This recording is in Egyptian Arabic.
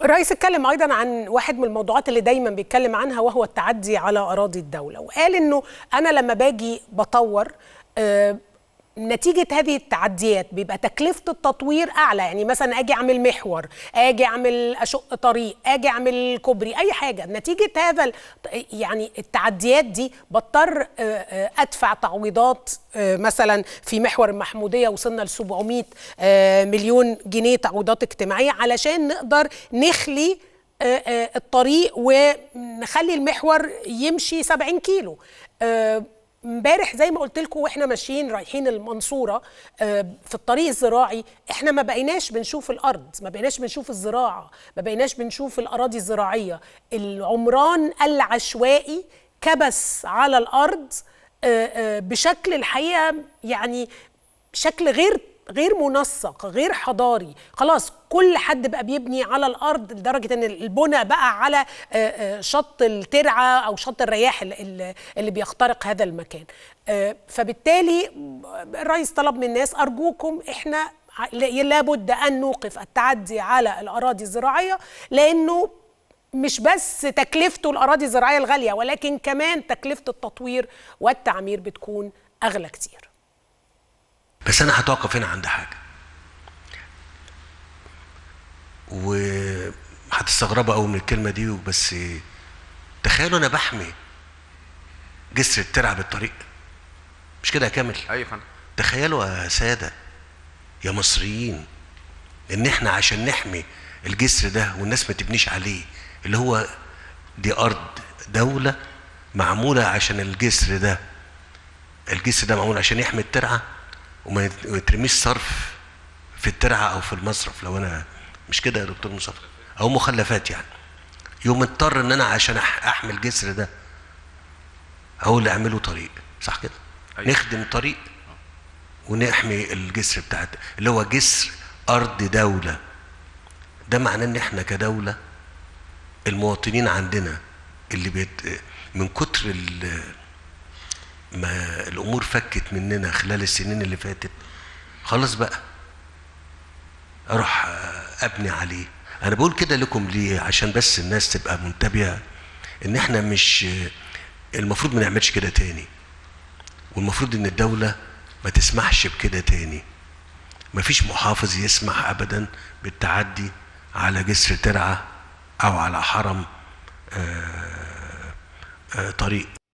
الرئيس اتكلم ايضا عن واحد من الموضوعات اللي دايما بيتكلم عنها وهو التعدي على اراضي الدوله وقال انه انا لما باجي بطور آه نتيجة هذه التعديات بيبقى تكلفة التطوير أعلى يعني مثلا أجي أعمل محور أجي أعمل أشق طريق أجي أعمل كوبري أي حاجة نتيجة هذا يعني التعديات دي بضطر أدفع تعويضات مثلا في محور المحمودية وصلنا ل 700 مليون جنيه تعويضات اجتماعية علشان نقدر نخلي الطريق ونخلي المحور يمشي 70 كيلو امبارح زي ما قلت لكم واحنا ماشيين رايحين المنصوره في الطريق الزراعي احنا ما بقيناش بنشوف الارض ما بقيناش بنشوف الزراعه ما بقيناش بنشوف الاراضي الزراعيه العمران العشوائي كبس على الارض بشكل الحقيقه يعني شكل غير غير منسق غير حضاري خلاص كل حد بقى بيبني على الارض لدرجه ان البنى بقى على شط الترعه او شط الرياح اللي بيخترق هذا المكان فبالتالي الرئيس طلب من الناس ارجوكم احنا لابد ان نوقف التعدي على الاراضي الزراعيه لانه مش بس تكلفته الاراضي الزراعيه الغاليه ولكن كمان تكلفه التطوير والتعمير بتكون اغلى كتير بس انا هتوقف هنا عند حاجه وهتستغربوا قوي من الكلمه دي بس تخيلوا انا بحمي جسر الترعه بالطريق مش كده يا كامل ايوه فندم تخيلوا يا ساده يا مصريين ان احنا عشان نحمي الجسر ده والناس ما تبنيش عليه اللي هو دي ارض دوله معموله عشان الجسر ده الجسر ده معمول عشان يحمي الترعه وما يترميش صرف في الترعه او في المصرف لو انا مش كده يا دكتور مصطفى او مخلفات يعني يوم اضطر ان انا عشان احمي الجسر ده هو اللي اعمله طريق صح كده أيوة. نخدم طريق ونحمي الجسر بتاعت اللي هو جسر ارض دوله ده معناه ان احنا كدوله المواطنين عندنا اللي بيت من كتر ما الامور فكت مننا خلال السنين اللي فاتت خلاص بقى اروح ابني عليه انا بقول كده لكم ليه عشان بس الناس تبقى منتبهه ان احنا مش المفروض ما نعملش كده تاني والمفروض ان الدوله ما تسمحش بكده تاني مفيش محافظ يسمح ابدا بالتعدي على جسر ترعه او على حرم آآ آآ طريق